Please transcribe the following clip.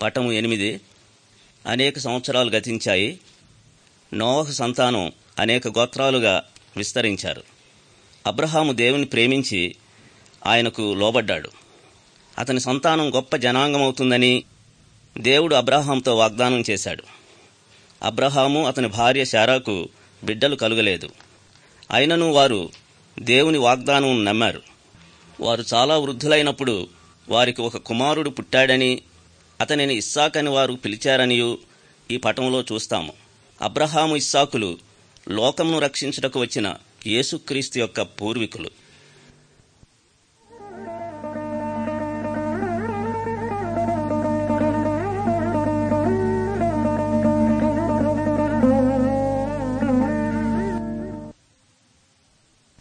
పటము ఎనిమిది అనేక సంవత్సరాలు గతించాయి నోవహు సంతానం అనేక గోత్రాలుగా విస్తరించారు అబ్రహాము దేవుని ప్రేమించి ఆయనకు లోబడ్డాడు అతని సంతానం గొప్ప జనాంగమవుతుందని దేవుడు అబ్రహాంతో వాగ్దానం చేశాడు అబ్రహాము అతని భార్య శారాకు బిడ్డలు కలుగలేదు అయినను వారు దేవుని వాగ్దానం నమ్మారు వారు చాలా వృద్ధులైనప్పుడు వారికి ఒక కుమారుడు పుట్టాడని అతనిని ఇస్సాకని వారు పిలిచారనియు ఈ పటంలో చూస్తాము అబ్రహాము ఇస్సాకులు లోకమును రక్షించుటకు వచ్చిన యేసుక్రీస్తు యొక్క పూర్వీకులు